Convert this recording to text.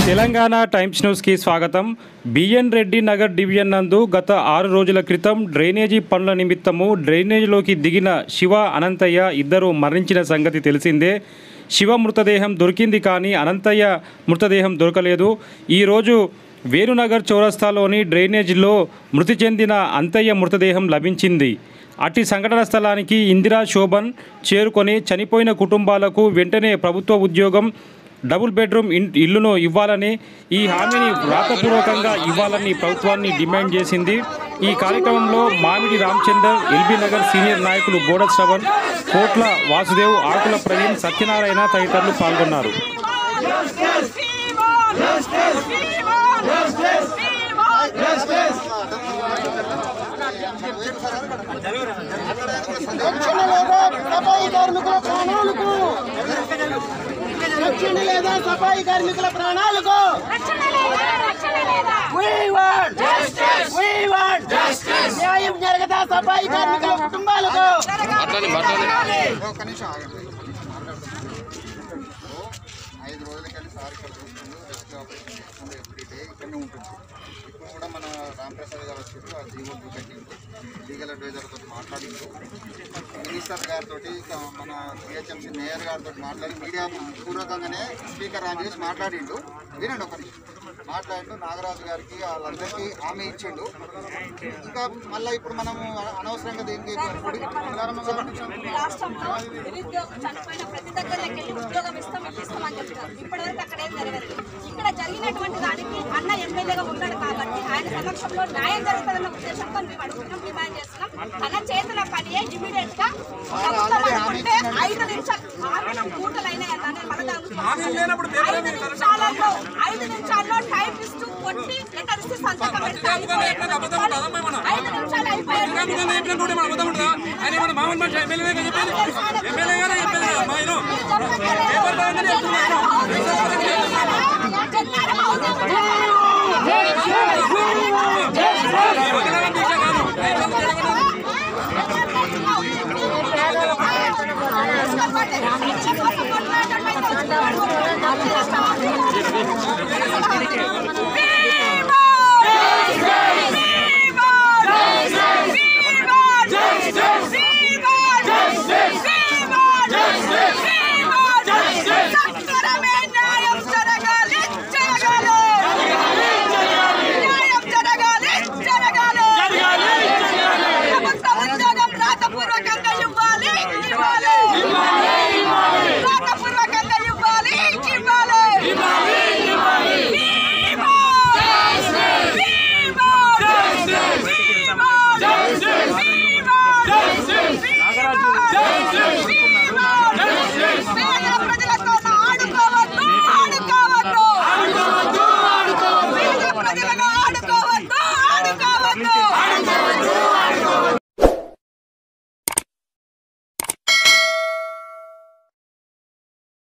Telangana times న్యూస్కి స్వాగతం B N Reddy Nagar division నందు గత ఆరు రోజుల క్రితం డ్రైనేజీ పనుల నిమిత్తము డ్రైనేజీలోకి దిగిన శివ అనంతయ్య ఇద్దరు మరణించిన సంగతి తెలిసిందే శివ మృతదేహం దొరికింది కానీ అనంతయ్య మృతదేహం దొరకలేదు ఈరోజు వేణునగర్ చౌరస్తాలోని డ్రైనేజీలో మృతి చెందిన అంతయ్య మృతదేహం లభించింది అట్టి సంఘటన స్థలానికి ఇందిరా శోభన్ చేరుకొని చనిపోయిన కుటుంబాలకు వెంటనే ప్రభుత్వ ఉద్యోగం డబుల్ బెడ్రూమ్ ఇన్ ఇల్లును ఇవ్వాలని ఈ హామీని వ్రాతపూర్వకంగా ఇవ్వాలని ప్రభుత్వాన్ని డిమాండ్ చేసింది ఈ కార్యక్రమంలో మామిడి రామచందర్ ఎల్బీ నగర్ సీనియర్ నాయకులు గోడ శ్రవణ్ కోట్ల వాసుదేవ్ ఆకుల ప్రవీణ్ సత్యనారాయణ తదితరులు పాల్గొన్నారు రక్షణ లేదా సఫాయి కార్మికుల ప్రాణాలకు రక్షణ లేదా సఫాయి కార్మికుల ప్రాణాలకు We want We want న్యాయం జరగదా సఫాయి కార్మికుల కుటుంబాలకు ఒక్క నిమిషం ఆగండి ఐదు రోజులకెళ్ళి సార్ ఇక్కడ చూస్తుంది రెస్క్యూ ఆపరేషన్ చేస్తుంది ఎవ్రీ డే ఇక్కడనే ఉంటుంది ఇప్పుడు కూడా మన రామప్రసాద్ గారు వచ్చారు ఆ జీవో చూపెట్టిండు లీగల్ అడ్వైజర్తో మాట్లాడిండు మినిస్టర్ గారితో మన జిహెచ్ఎంసీ మేయర్ గారితో మాట్లాడి మీడియా పూర్వకంగానే స్పీకర్ ఆన్ చేసి మాట్లాడిండు వినండి ఒక నిమిషం మాట్లాడిండు నాగరాజు గారికి వాళ్ళందరికీ హామీ ఇచ్చిండు ఇంకా మళ్ళీ ఇప్పుడు మనము అనవసరంగా దీనికి ఇప్పుడు రాష్ట్రంలో నిరుద్యోగం చనిపోయిన ప్రతి దగ్గరకి వెళ్ళి ఉద్యోగం ఇస్తాం ఇప్పిస్తామని చెప్తారు ఇప్పటివరకు అక్కడ ఏం జరగలేదు ఇక్కడ జరిగినటువంటి దానికి అన్న ఎమ్మెల్యేగా ఉన్నాడు కాబట్టి ఆయన సమక్షంలో న్యాయం జరుగుతుందన్న ఉద్దేశంతో మేము అడుగుతున్నాం డిమాండ్ చేస్తున్నాం తన చేతుల పనియే ఇమీడియట్ గా ప్రభుత్వం అనుకుంటే ఐదు నిమిషాలు ఆరు పూటలు అయినాయి అన్నానే మన దాంట్లో ఐదు నిమిషాలలో ఐదు నిమిషాల్లో టైం ఇస్తూ కొట్టి లెటర్ ఇస్తే సంతకం పెడితే అయిపోయేది. ఐదు నిమిషాలు అయిపోయాయి ఆయన మన మామూలు మనిషి ఎమ్మెల్యే గారు చెప్పేది ఎమ్మెల్యే గారే చెప్పేది కదా, మా ఆయన పేపర్ రాగానే చెప్తున్నారు ఒకలాగా దీక్ష కాదు రైతులకు జరగడం ప్రభుత్వ ఉద్యోగం రాతపూర్వకంగా